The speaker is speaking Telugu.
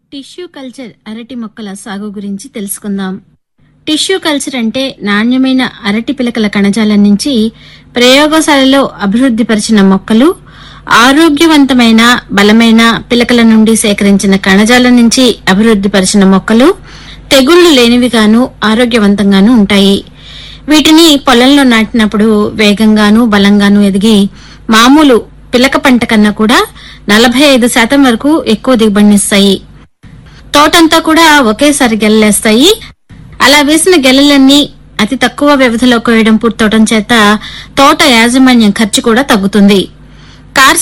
టిష్యూ కల్చర్ అరటి మొక్కల సాగు గురించి తెలుసుకుందాం టిష్యూ కల్చర్ అంటే నాణ్యమైన అరటి పిలకల కణజాలం నుంచి ప్రయోగశాలలో అభివృద్ధి పరిచిన మొక్కలు ఆరోగ్యవంతమైన బలమైన పిలకల నుండి సేకరించిన కణజాలం నుంచి అభివృద్ధి పరిచిన మొక్కలు తెగుళ్లు లేనివిగాను ఆరోగ్యవంతంగాను ఉంటాయి వీటిని పొలంలో నాటినప్పుడు వేగంగాను బలంగాను ఎదిగి మామూలు పిలక పంట కన్నా కూడా నలభై ఐదు శాతం వరకు ఎక్కువ దిగుబడినిస్తాయి తోటంతా కూడా ఒకేసారి గెలలేస్తాయి అలా వేసిన గెలలన్నీ అతి తక్కువ వ్యవధిలో కోయడం పూర్తవడం చేత తోట యాజమాన్యం ఖర్చు కూడా తగ్గుతుంది కార్స్